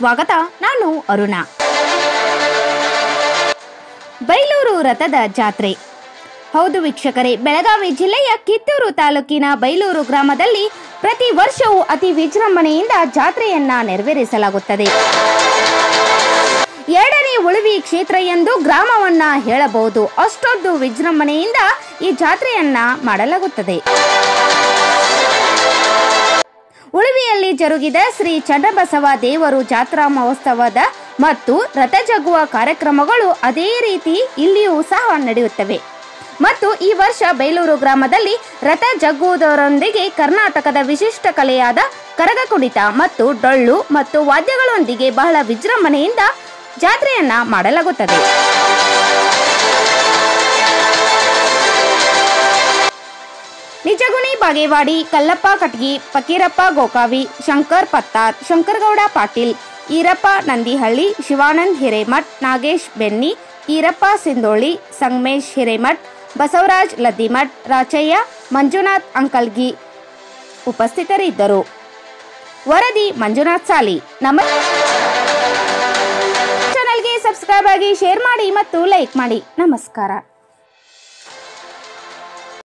ಸ್ವಾಗತ ನಾನು ಅರುಣ ಬೈಲೂರು ರಥದ ಜಾತ್ರೆ ಹೌದು ವೀಕ್ಷಕರೇ ಬೆಳಗಾವಿ ಜಿಲ್ಲೆಯ ಕಿತ್ತೂರು ತಾಲೂಕಿನ ಬೈಲೂರು ಗ್ರಾಮದಲ್ಲಿ ಪ್ರತಿ ವರ್ಷವೂ ಅತಿ ವಿಜೃಂಭಣೆಯಿಂದ ಜಾತ್ರೆಯನ್ನ ನೆರವೇರಿಸಲಾಗುತ್ತದೆ ಎರಡನೇ ಉಳಿವಿ ಕ್ಷೇತ್ರ ಎಂದು ಗ್ರಾಮವನ್ನ ಹೇಳಬಹುದು ಅಷ್ಟೊಂದು ವಿಜೃಂಭಣೆಯಿಂದ ಈ ಜಾತ್ರೆಯನ್ನ ಮಾಡಲಾಗುತ್ತದೆ ಉಳುವಿಯಲ್ಲಿ ಜರುಗಿದ ಶ್ರೀ ಚನ್ನಬಸವ ದೇವರು ಜಾತ್ರಾ ಮಹೋತ್ಸವದ ಮತ್ತು ರಥ ಜಗ್ಗುವ ಕಾರ್ಯಕ್ರಮಗಳು ಅದೇ ರೀತಿ ಇಲ್ಲಿಯೂ ಸಹ ನಡೆಯುತ್ತವೆ ಮತ್ತು ಈ ವರ್ಷ ಬೈಲೂರು ಗ್ರಾಮದಲ್ಲಿ ರಥ ಜಗ್ಗುವುದರೊಂದಿಗೆ ಕರ್ನಾಟಕದ ವಿಶಿಷ್ಟ ಕಲೆಯಾದ ಕರಗ ಕುಣಿತ ಮತ್ತು ಡೊಳ್ಳು ಮತ್ತು ವಾದ್ಯಗಳೊಂದಿಗೆ ಬಹಳ ವಿಜೃಂಭಣೆಯಿಂದ ಜಾತ್ರೆಯನ್ನ ಮಾಡಲಾಗುತ್ತದೆ ನಿಜಗುಣಿ ಬಾಗೇವಾಡಿ ಕಲ್ಲಪ್ಪ ಕಟ್ಗಿ ಫಕೀರಪ್ಪ ಗೋಕಾವಿ ಶಂಕರ್ ಪತ್ತಾರ್ ಶಂಕರಗೌಡ ಪಾಟೀಲ್ ಈರಪ್ಪ ನಂದಿಹಳ್ಳಿ ಶಿವಾನಂದ್ ಹಿರೇಮಠ್ ನಾಗೇಶ್ ಬೆನ್ನಿ ಈರಪ್ಪ ಸಿಂದೋಳಿ ಸಂಗಮೇಶ್ ಹಿರೇಮಠ್ ಬಸವರಾಜ್ ಲದ್ದಿಮಠ್ ರಾಚಯ್ಯ ಮಂಜುನಾಥ್ ಅಂಕಲ್ಗಿ ಉಪಸ್ಥಿತರಿದ್ದರು ವರದಿ ಮಂಜುನಾಥ್ ಸಾಲಿ ನಮ್ಮ ಚಾನಲ್ಗೆ ಸಬ್ಸ್ಕ್ರೈಬ್ ಆಗಿ ಶೇರ್ ಮಾಡಿ ಮತ್ತು ಲೈಕ್ ಮಾಡಿ ನಮಸ್ಕಾರ